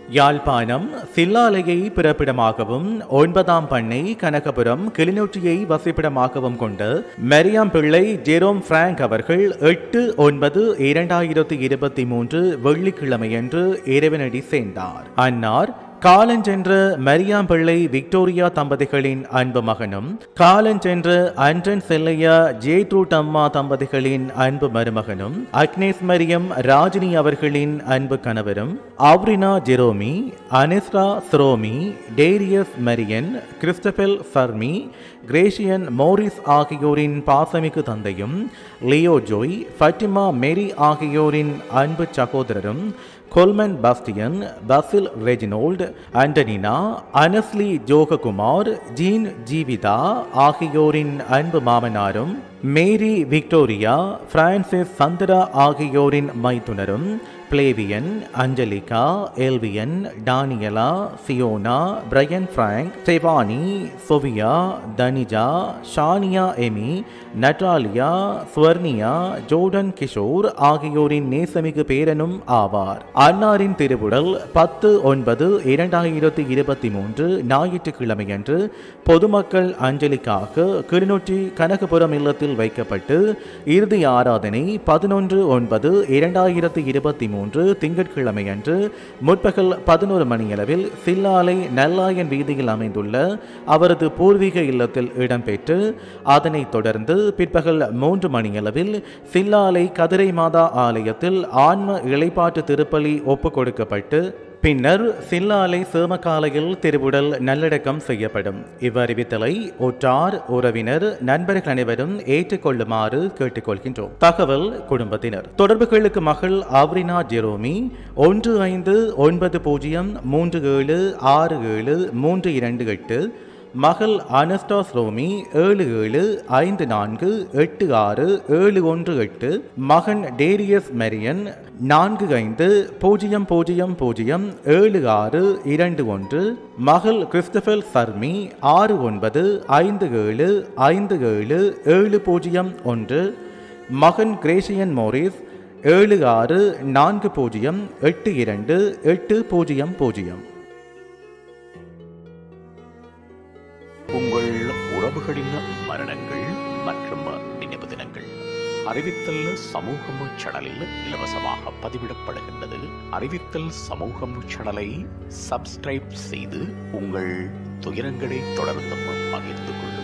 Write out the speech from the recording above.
யாழ்ப்பாணம் சில்லாலையை பிறப்பிடமாகவும் ஒன்பதாம் பண்ணை கனகபுரம் கிளிநொச்சியை வசிப்பிடமாகவும் கொண்ட மரியாம் பிள்ளை ஜெரோம் பிராங்க் அவர்கள் எட்டு ஒன்பது இரண்டாயிரத்தி இருபத்தி மூன்று வெள்ளிக்கிழமையன்று இறைவனடி சேர்ந்தார் அன்னார் காலஞ்சென்ற மரியாம் பிள்ளை விக்டோரியா தம்பதிகளின் அன்பு மகனும் காலஞ்சென்ற அன்றன் செல்லையா ஜேட்ரூட் அம்மா தம்பதிகளின் அன்பு மருமகனும் அக்னேஸ் மரியம் ராஜினி அவர்களின் அன்பு கணவரும் Avrina Jeromi Anisra Sromi Darius Marian Christabel Fermi Gracian Morris ஆகியோரின் பாசமிகு தந்தையும் லியோ ஜோய் ஃபட்டிமா மேரி ஆகியோரின் அன்பு சகோதரரும் Colman Bastian Basil Reginald Antonina Annesley Jogakumar Jean Jeevitha ஆகியோரின் அன்பு மாமனாரும் மேரி விக்டோரியா பிரான்சிஸ் சந்திரா ஆகியோரின் மைத்துனரும் Flavian Angelica Elvian Daniela Siona Brian Frank Sevani Sovia Tanija Shania Amy Natalia Swarnia Jordan Kishore ஆகியோரின் நேசமிகு பேரனும் ஆவார் அன்னாரின் திருவுடல் பத்து ஒன்பது இரண்டாயிரத்தி இருபத்தி மூன்று ஞாயிற்றுக்கிழமையன்று பொதுமக்கள் அஞ்சலிக்காக கிளிநொச்சி கனகபுரம் இல்லத்தில் வைக்கப்பட்டு இறுதி ஆராதனை பதினொன்று ஒன்பது இரண்டாயிரத்தி இருபத்தி மூன்று திங்கட்கிழமையன்று முற்பகல் பதினோரு மணியளவில் சில்லாலை நல்லாயன் வீதியில் அமைந்துள்ள அவரது பூர்வீக இல்லத்தில் இடம்பெற்று அதனைத் தொடர்ந்து பிற்பகல் மூன்று மணியளவில் சில்லாலை கதிரை மாதா ஆலயத்தில் ஆன்ம இளைப்பாட்டு திருப்பலி ஒப்புக் கொடுக்கப்பட்டு பின்னர் சில்லாலை சேமக்காலையில் திருவுடல் நல்லடக்கம் செய்யப்படும் இவ்வறிவித்தலை ஒற்றார் உறவினர் நண்பர்கள் அனைவரும் ஏற்றுக்கொள்ளுமாறு கேட்டுக்கொள்கின்றோம் தகவல் குடும்பத்தினர் தொடர்புகளுக்கு மகள் அவ்ரினா ஜெரோமி ஒன்று ஐந்து ஒன்பது பூஜ்ஜியம் மூன்று ஏழு ஆறு ஏழு மூன்று இரண்டு எட்டு மகள் அனஸ்டாஸ் ரோமி ஏழு ஏழு ஐந்து நான்கு எட்டு ஆறு ஏழு ஒன்று எட்டு மகன் டேரியஸ் மெரியன் நான்கு ஐந்து பூஜ்ஜியம் பூஜ்ஜியம் பூஜ்ஜியம் ஏழு ஆறு இரண்டு ஒன்று மகள் கிறிஸ்டபல் சர்மி ஆறு ஒன்பது ஐந்து ஏழு ஐந்து ஏழு ஏழு பூஜ்ஜியம் ஒன்று மகன் கிரேஷியன் மோரிஸ் ஏழு ஆறு நான்கு பூஜ்ஜியம் எட்டு இரண்டு எட்டு பூஜ்ஜியம் பூஜ்ஜியம் உங்கள் உறவுகளின் மரணங்கள் மற்றும் நினைவு தினங்கள் அறிவித்தல் சமூகம் சேனலில் இலவசமாக பதிவிடப்படுகின்றது அறிவித்தல் சமூகம் சேனலை சப்ஸ்கிரைப் செய்து உங்கள் துயரங்களை தொடர்ந்தும் பகிர்ந்து கொள்ளுங்கள்